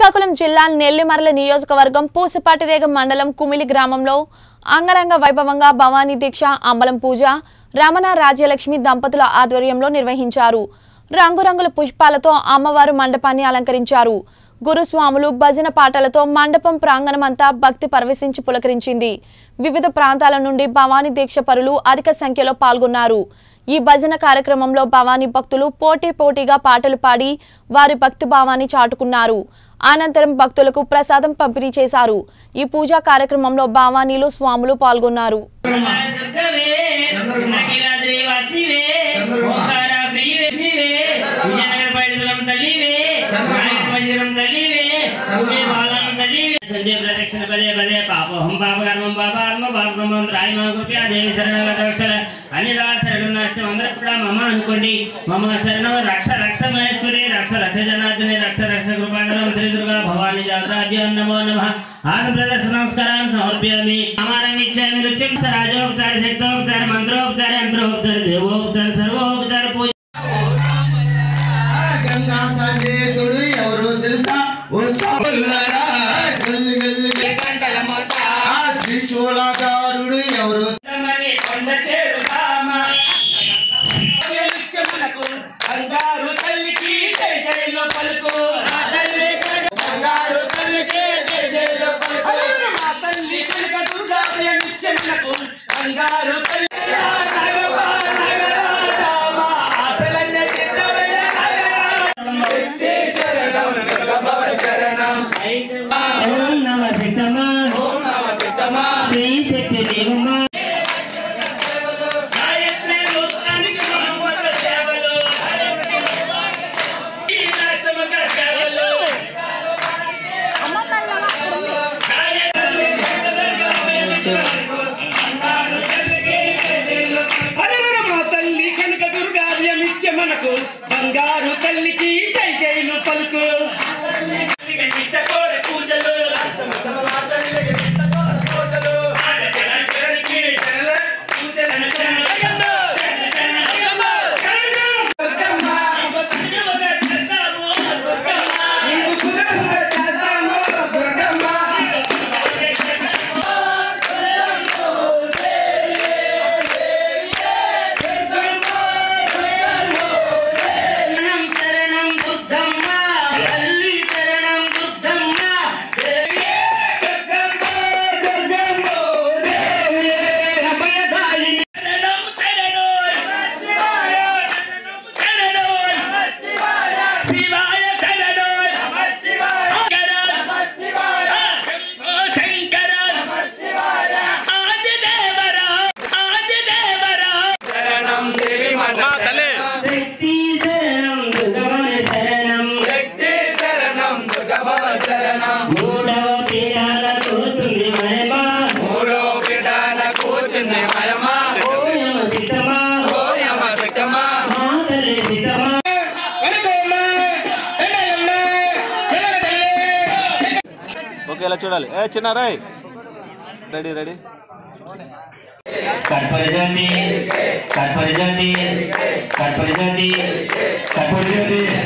శ్రీకాకుళం జిల్లా నెల్లిమర్ల నియోజకవర్గం పూసపాటిరేగం మండలం కుమిలి గ్రామంలో అంగరంగ వైభవంగా భవానీ దీక్ష అంబలం పూజ రమణ రాజ్యలక్ష్మి దంపతుల ఆధ్వర్యంలో నిర్వహించారు రంగురంగుల పుష్పాలతో అమ్మవారు మండపాన్ని అలంకరించారు గురుస్వాములు భజన పాటలతో మండపం ప్రాంగణమంతా భక్తి పరవశించి పులకరించింది వివిధ ప్రాంతాల నుండి భవానీ దీక్ష పరులు అధిక సంఖ్యలో పాల్గొన్నారు ఈ భజన కార్యక్రమంలో భవానీ భక్తులు పోటీ పోటీగా పాటలు పాడి వారి భక్తి భావాన్ని చాటుకున్నారు అనంతరం భక్తులకు ప్రసాదం పంపిణీ చేశారు ఈ పూజా కార్యక్రమంలో భవానీలు స్వాములు పాల్గొన్నారు దుర్గవే నకిలాద్రి వాసివే ఓంకార ప్రియవే శివే విజయనగర పైడిదలం తల్లివే నాయక మందిరం తల్లివే సౌమ్య బాలం తల్లివే సంజయ ప్రదక్షిణ పదే పదే పాపోహం పాపకర్మం పాపాత్మ పాపకర్మం త్రాయిమ కృపయా దేవి శరణగతవక్షల అన్నిదా శరణం నష్టం అందరూ కూడా మమ అనుకోండి మమ శరణం రక్ష రక్ష మహేశ్వరి రక్ష రక్ష జనార్దని రక్ష రక్ష కృపాకరం శ్రీ దుర్గా భవాని జాతాభ్యాం నమో నమః ఆత్మప్రదర్శన నమస్కారాన్ని సమర్పయామి అమారం ఇచ్చామి నృత్యం రాజోపచార శక్తోపచార మంత్రోపచార యంత్రోపచార దేవోపచార సర్వోపచార పూజ గంగా సంజేతుడు ఎవరో తెలుసా ఓ సాములారా గల్లి గల్లి ఆ త్రిశూలధారుడు ఎవరో మరి కొండ చేరుతామ బంగారు తల్లికి జై జైలో పలుకు బంగారు తల్లికి జై జైలో పలుకు మా తల్లి కనుక దుర్గా ప్రేమించకు బంగారు తల్లి నాగమ్మ, నాగరాజమ్మ, ఆశలన్నీ తీర్చవయ్య నాగరాజమ్మ. శక్తి శరణం దుర్గమ్మ శరణం ఓం నమ సిద్ధమా ఓం నమ సిద్ధమా శ్రీ శక్తి దేవమ్మా గాయత్రి రూపానికి మహమ్మద సేవలు ఈ నాశమక సేవలు అరవర మా తల్లి కనుక దుర్గాభ్యమిచ్చే మనకు బంగారు తల్లికి జై జైలు పలుకు నిత్య కోరి పూజలు ఆదశరణకి శరణ పూజలు శరణ శరణం దుర్గమ్మ తల్లి శరణం దుర్గమ్మ దేవి దుర్గమ్మ దుర్గమ్మ దేవి అభయదాయిని శరణం శరణం శివాయ శరణం శివాయ శివాయ శరణం శివాయ శరణం శివాయ శంభో శంకర శివాయ ఆది దేవర ఆది దేవర శరణం దేవి మాతా శక్తి శరణం దుర్గమని శరణం శక్తి శరణం దుర్గభవ శరణం మూడవ పీడాల కూతుంది మహిమా మూడో పీఠాన కూర్చుంది మరమా ఓయమ సిద్ధమా ఓయమ శక్తమా మా తల్లి సిద్ధమా ఓకే ఇలా చూడాలి ఏ చిన్న రాయ్ రెడీ రెడీ కర్పూరజండి కర్పూరజండి కర్పూరజండి కర్పూరజండి